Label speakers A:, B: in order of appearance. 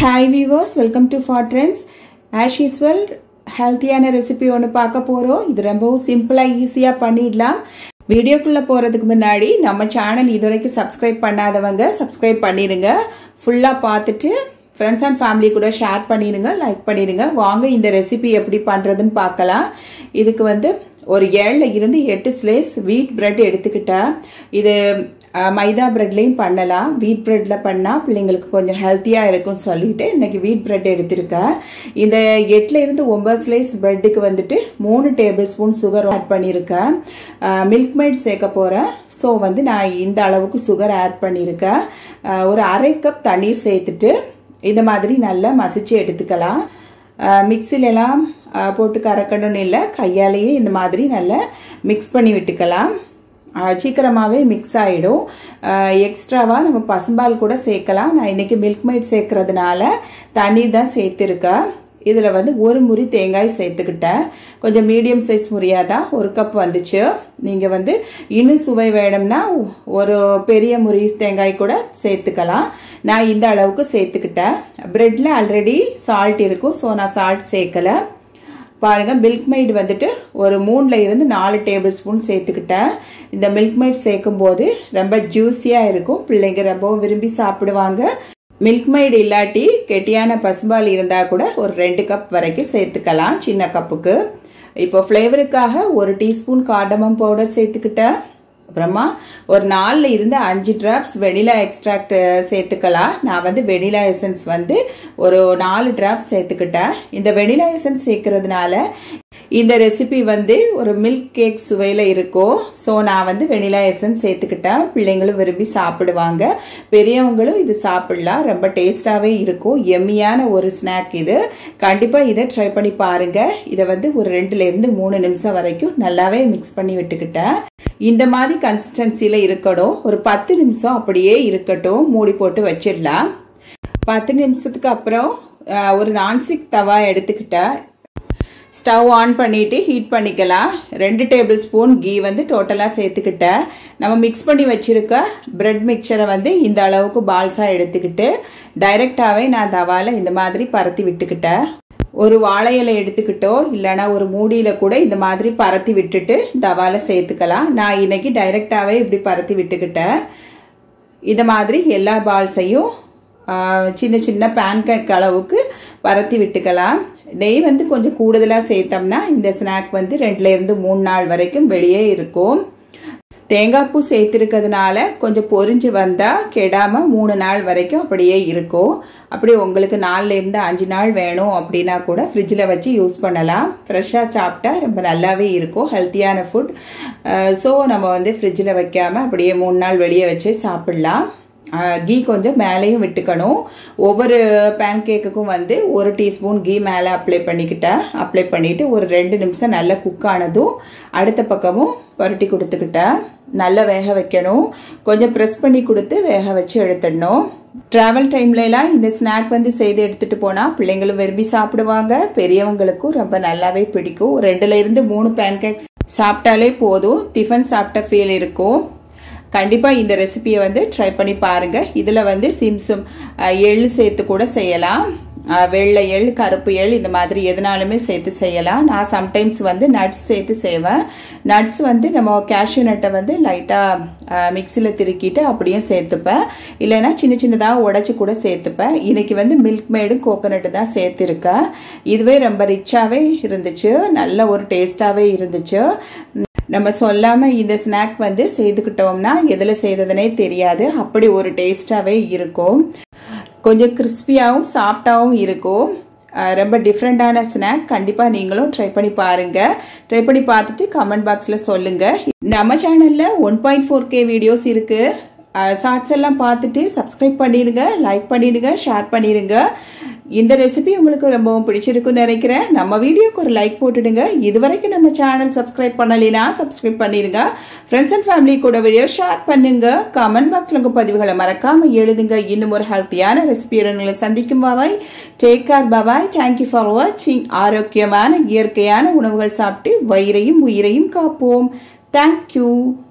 A: hi viewers welcome to for trends as usual ஹெல்த்தியான recipe ஒன்று பார்க்க போகிறோம் இது ரொம்பவும் சிம்பிளாக ஈஸியாக பண்ணிடலாம் வீடியோக்குள்ளே போகிறதுக்கு முன்னாடி நம்ம சேனல் இது வரைக்கும் சப்ஸ்கிரைப் பண்ணாதவங்க சப்ஸ்கிரைப் பண்ணிடுங்க ஃபுல்லாக பார்த்துட்டு ஃப்ரெண்ட்ஸ் அண்ட் ஃபேமிலி கூட ஷேர் பண்ணிடுங்க லைக் பண்ணிடுங்க வாங்க இந்த ரெசிபி எப்படி பண்ணுறதுன்னு பார்க்கலாம் இதுக்கு வந்து ஒரு ஏழில் இருந்து எட்டு ஸ்லேஸ் வீட் பிரெட் எடுத்துக்கிட்டேன் இது மைதா பிரெட்லையும் பண்ணலாம் வீட் பிரெட்ல பண்ணால் பிள்ளைங்களுக்கு கொஞ்சம் ஹெல்த்தியாக இருக்கும்னு சொல்லிட்டு இன்னைக்கு வீட் பிரெட் எடுத்திருக்கேன் இந்த எட்டுல இருந்து ஒன்பது ஸ்லைஸ் பிரெட்டுக்கு வந்துட்டு மூணு டேபிள் ஸ்பூன் சுகர் ஆட் பண்ணியிருக்கேன் மில்க் மைட் சேர்க்க போகிறேன் ஸோ வந்து நான் இந்த அளவுக்கு சுகர் ஆட் பண்ணியிருக்கேன் ஒரு அரை கப் தண்ணீர் சேர்த்துட்டு இந்த மாதிரி நல்லா மசிச்சு எடுத்துக்கலாம் மிக்சிலெல்லாம் போட்டு கறக்கணும்னு இல்லை கையாலேயே இந்த மாதிரி நல்லா மிக்ஸ் பண்ணி விட்டுக்கலாம் சீக்கிரமாகவே மிக்ஸ் ஆகிடும் எக்ஸ்ட்ராவாக நம்ம பசும்பால் கூட சேர்க்கலாம் நான் இன்றைக்கி மில்க் மைட் சேர்க்கறதுனால தண்ணீர் தான் சேர்த்துருக்கேன் இதில் வந்து ஒரு முறி தேங்காய் சேர்த்துக்கிட்டேன் கொஞ்சம் மீடியம் சைஸ் முறியாக தான் ஒரு கப் வந்துச்சு நீங்கள் வந்து இன்னும் சுவை வேணும்னா ஒரு பெரிய முறி தேங்காய் கூட சேர்த்துக்கலாம் நான் இந்த அளவுக்கு சேர்த்துக்கிட்டேன் ப்ரெட்டில் ஆல்ரெடி சால்ட் இருக்கும் ஸோ நான் சால்ட் சேர்க்கலை பாருங்கள் மில்க் மைட் வந்துட்டு ஒரு மூணில் இருந்து நாலு டேபிள் ஸ்பூன் சேர்த்துக்கிட்டேன் இந்த மில்க் மைட் சேர்க்கும் போது ரொம்ப ஜூஸியாக இருக்கும் பிள்ளைங்க ரொம்பவும் விரும்பி சாப்பிடுவாங்க மில்க் மைடு இல்லாட்டி கெட்டியான பசும்பால் இருந்தால் கூட ஒரு ரெண்டு கப் வரைக்கும் சேர்த்துக்கலாம் சின்ன கப்புக்கு இப்போ ஃப்ளேவருக்காக ஒரு டீஸ்பூன் கார்டமம் பவுடர் சேர்த்துக்கிட்டேன் அப்புறமா ஒரு நாலில் இருந்து அஞ்சு ட்ராப்ஸ் வெனிலா எக்ஸ்ட்ராக்ட் சேர்த்துக்கலாம் நான் வந்து வெனிலா எசன்ஸ் வந்து ஒரு நாலு ட்ராப்ஸ் சேர்த்துக்கிட்டேன் இந்த வெனிலா எசன்ஸ் சேர்க்கறதுனால இந்த ரெசிபி வந்து ஒரு மில்க் கேக் சுவையில் இருக்கும் ஸோ நான் வந்து வெனிலா எசன்ஸ் சேர்த்துக்கிட்டேன் பிள்ளைங்களும் விரும்பி சாப்பிடுவாங்க பெரியவங்களும் இது சாப்பிடலாம் ரொம்ப டேஸ்டாகவே இருக்கும் எம்மியான ஒரு ஸ்நாக் இது கண்டிப்பாக இதை ட்ரை பண்ணி பாருங்க இதை வந்து ஒரு ரெண்டுலேருந்து மூணு நிமிஷம் வரைக்கும் நல்லாவே மிக்ஸ் பண்ணி விட்டுக்கிட்டேன் இந்த மாதிரி கன்சிஸ்டன்சியில் இருக்கட்டும் ஒரு பத்து நிமிஷம் அப்படியே இருக்கட்டும் மூடி போட்டு வச்சிடலாம் பத்து நிமிஷத்துக்கு அப்புறம் ஒரு நான்ஸ்டிக் தவா எடுத்துக்கிட்டேன் ஸ்டவ் ஆன் பண்ணிட்டு ஹீட் பண்ணிக்கலாம் ரெண்டு டேபிள் ஸ்பூன் கீ வந்து டோட்டலாக சேர்த்துக்கிட்டேன் நம்ம மிக்ஸ் பண்ணி வச்சிருக்க பிரெட் மிக்சரை வந்து இந்த அளவுக்கு பால்ஸாக எடுத்துக்கிட்டு டைரெக்டாகவே நான் தவால இந்த மாதிரி பரத்தி விட்டுக்கிட்டேன் ஒரு வாழை இலை எடுத்துக்கிட்டோ இல்லைனா ஒரு மூடியில் கூட இந்த மாதிரி பரத்தி விட்டுட்டு தவால சேர்த்துக்கலாம் நான் இன்னைக்கு டைரெக்டாகவே இப்படி பரத்தி விட்டுக்கிட்டேன் இந்த மாதிரி எல்லா பால்ஸையும் சின்ன சின்ன பேன்கேக் அளவுக்கு பரத்தி விட்டுக்கலாம் நெய் வந்து கொஞ்சம் கூடுதலாக சேர்த்தோம்னா இந்த ஸ்நாக் வந்து ரெண்டுலேருந்து மூணு நாள் வரைக்கும் வெளியே இருக்கும் தேங்காய் பூ சேர்த்துருக்கிறதுனால கொஞ்சம் பொறிஞ்சு வந்தால் கெடாமல் மூணு நாள் வரைக்கும் அப்படியே இருக்கும் அப்படி உங்களுக்கு நாலுலேருந்து அஞ்சு நாள் வேணும் அப்படின்னா கூட ஃப்ரிட்ஜில் வச்சு யூஸ் பண்ணலாம் ஃப்ரெஷ்ஷாக சாப்பிட்டா ரொம்ப நல்லாவே இருக்கும் ஹெல்த்தியான ஃபுட் ஸோ நம்ம வந்து ஃப்ரிட்ஜில் வைக்காமல் அப்படியே மூணு நாள் வெளியே வச்சு சாப்பிட்லாம் கீ கொஞ்சம் மேலேயும் விட்டுக்கணும் ஒவ்வொரு பேன் கேக்குக்கும் வந்து ஒரு டீஸ்பூன் கீ மேலே அப்ளை பண்ணிக்கிட்டேன் அப்ளை பண்ணிவிட்டு ஒரு ரெண்டு நிமிஷம் நல்லா குக் ஆனதும் அடுத்த பக்கமும் புரட்டி கொடுத்துக்கிட்டேன் நல்லா வேக வைக்கணும் கொஞ்சம் ப்ரெஸ் பண்ணி கொடுத்து வேக வச்சு எடுத்துடணும் ட்ராவல் டைம்லலாம் இந்த ஸ்நாக் வந்து செய்து எடுத்துகிட்டு போனால் பிள்ளைங்களும் விரும்பி சாப்பிடுவாங்க பெரியவங்களுக்கும் ரொம்ப நல்லாவே பிடிக்கும் ரெண்டுல இருந்து மூணு பேன்கேக்ஸ் சாப்பிட்டாலே போதும் டிஃபன் சாப்பிட்ட ஃபீல் இருக்கும் கண்டிப்பாக இந்த ரெசிபியை வந்து ட்ரை பண்ணி பாருங்கள் இதில் வந்து சிம்சும் எள் சேர்த்து கூட செய்யலாம் வெள்ளை எள் கருப்பு எள் இந்த மாதிரி எதுனாலுமே சேர்த்து செய்யலாம் நான் சம்டைம்ஸ் வந்து நட்ஸ் சேர்த்து செய்வேன் நட்ஸ் வந்து நம்ம கேஷ்யூ நட்டை வந்து லைட்டாக மிக்சியில் திருக்கிட்டு அப்படியே சேர்த்துப்பேன் இல்லைன்னா சின்ன சின்னதாக உடச்சி கூட சேர்த்துப்பேன் இன்னைக்கு வந்து மில்க் மேடும் கோகோனட்டு தான் சேர்த்துருக்கேன் இதுவே ரொம்ப ரிச்சாகவே இருந்துச்சு நல்ல ஒரு டேஸ்டாகவே இருந்துச்சு நம்ம சொல்லாம இந்த ஸ்நாக் வந்து செய்துக்கிட்டோம்னா எதில் செய்ததுனே தெரியாது அப்படி ஒரு டேஸ்டாகவே இருக்கும் கொஞ்சம் கிறிஸ்பியாகவும் சாஃப்டாகவும் இருக்கும் ரொம்ப டிஃப்ரெண்டான ஸ்நாக் கண்டிப்பாக நீங்களும் ட்ரை பண்ணி பாருங்க ட்ரை பண்ணி பார்த்துட்டு கமெண்ட் பாக்ஸில் சொல்லுங்க நம்ம சேனலில் one point four K videos இருக்கு ஷார்ட்ஸ் எல்லாம் பார்த்துட்டு சப்ஸ்கிரைப் பண்ணிடுங்க லைக் பண்ணிடுங்க ஷேர் பண்ணிடுங்க இந்த ரெசிபி உங்களுக்கு ரொம்பவும் பிடிச்சிருக்குன்னு நினைக்கிறேன் நம்ம வீடியோக்கு ஒரு லைக் போட்டுடுங்க இது வரைக்கும் நம்ம சேனல் சப்ஸ்கிரைப் பண்ணலைனா சப்ஸ்கிரைப் பண்ணிடுங்க ஃப்ரெண்ட்ஸ் அண்ட் ஃபேமிலி கூட வீடியோ ஷேர் பண்ணுங்க கமெண்ட் பாக்ஸ்ல உங்க பதிவுகளை மறக்காம எழுதுங்க இன்னும் ஒரு ஹெல்த்தியான ரெசிபியுடன் சந்திக்கும் வரை take care bye bye thank you for வாட்சிங் ஆரோக்கியமான இயற்கையான உணவுகள் சாப்பிட்டு வயிறையும் உயிரையும் காப்போம் தேங்க்யூ